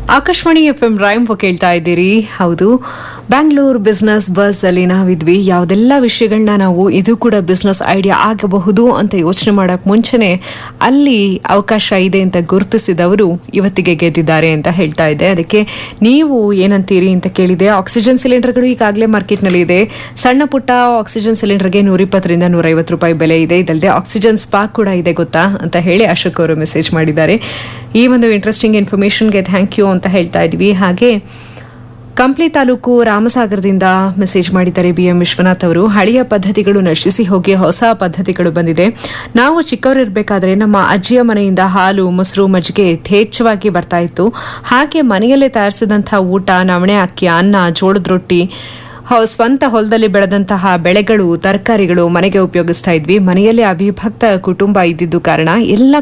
Akashvani F M rhyme ಕೇಳ್ತಾ ಇದ್ದೀರಿ ಹೌದು ಬ್ಯಾಂಗ್ಳೂರ್ ಬಿಸ್ನೆಸ್ ಬಸ್ ಅಲ್ಲಿ ನಾವಿದ್ವಿ ಯಾವ್ದೆಲ್ಲ ವಿಷಯಗಳನ್ನ ನಾವು ಇದು ಕೂಡ ಬಿಸ್ನೆಸ್ ಐಡಿಯಾ ಆಗಬಹುದು ಅಂತ ಯೋಚನೆ ಮಾಡಕ್ ಮುಂಚೆನೆ ಅಲ್ಲಿ ಅವಕಾಶ ಇದೆ ಅಂತ ಗುರುತಿಸಿದವರು ಇವತ್ತಿಗೆ ಗೆದ್ದಿದ್ದಾರೆ ಅಂತ ಹೇಳ್ತಾ ಇದ್ದೆ ಅದಕ್ಕೆ ನೀವು ಏನಂತೀರಿ ಅಂತ ಕೇಳಿದೆ ಆಕ್ಸಿಜನ್ ಸಿಲಿಂಡರ್ಗಳು ಈಗಾಗಲೇ ಮಾರ್ಕೆಟ್ನಲ್ಲಿ ಇದೆ ಸಣ್ಣ ಪುಟ್ಟ ಆಕ್ಸಿಜನ್ ಸಿಲಿಂಡರ್ಗೆ ನೂರಿಪ್ಪತ್ತರಿಂದ ನೂರೈವತ್ತು ರೂಪಾಯಿ ಬೆಲೆ ಇದೆ ಇದಲ್ಲದೆ ಆಕ್ಸಿಜನ್ ಸ್ಪಾಕ್ ಕೂಡ ಇದೆ ಗೊತ್ತಾ ಅಂತ ಹೇಳಿ ಅಶೋಕ್ ಅವರು ಮೆಸೇಜ್ ಮಾಡಿದ್ದಾರೆ ಈ ಒಂದು ಇಂಟ್ರೆಸ್ಟಿಂಗ್ ಇನ್ಫಾರ್ಮೇಶನ್ಗೆ ಥ್ಯಾಂಕ್ ಯು ಅಂತ ಹೇಳ್ತಾ ಇದ್ವಿ ಹಾಗೆ ಕಂಪ್ಲಿ ತಾಲೂಕು ರಾಮಸಾಗರದಿಂದ ಮೆಸೇಜ್ ಮಾಡಿದ್ದಾರೆ ಬಿ ಎಂ ವಿಶ್ವನಾಥ್ ಅವರು ಹಳೆಯ ಪದ್ಧತಿಗಳು ನಶಿಸಿ ಹೋಗಿ ಹೊಸ ಪದ್ಧತಿಗಳು ಬಂದಿದೆ ನಾವು ಚಿಕ್ಕವರಿರ್ಬೇಕಾದ್ರೆ ನಮ್ಮ ಅಜ್ಜಿಯ ಮನೆಯಿಂದ ಹಾಲು ಮೊಸರು ಮಜ್ಜಿಗೆ ಯಥೇಚ್ಛವಾಗಿ ಬರ್ತಾ ಇತ್ತು ಹಾಗೆ ಮನೆಯಲ್ಲೇ ತಯಾರಿಸಿದಂತಹ ಊಟ ನವಣೆ ಅಕ್ಕಿ ಅನ್ನ ಜೋಳದ ರೊಟ್ಟಿ ಹೊ- ಸ್ವಂತ ಹೊಲದಲ್ಲಿ ಬೆಳೆದಂತಹ ಬೆಳೆಗಳು ತರಕಾರಿಗಳು ಮನೆಗೆ ಉಪಯೋಗಿಸ್ತಾ ಇದ್ವಿ ಮನೆಯಲ್ಲಿ ಅವಿಭಕ್ತ ಕುಟುಂಬ ಇದ್ದಿದ್ದು ಕಾರಣ ಎಲ್ಲ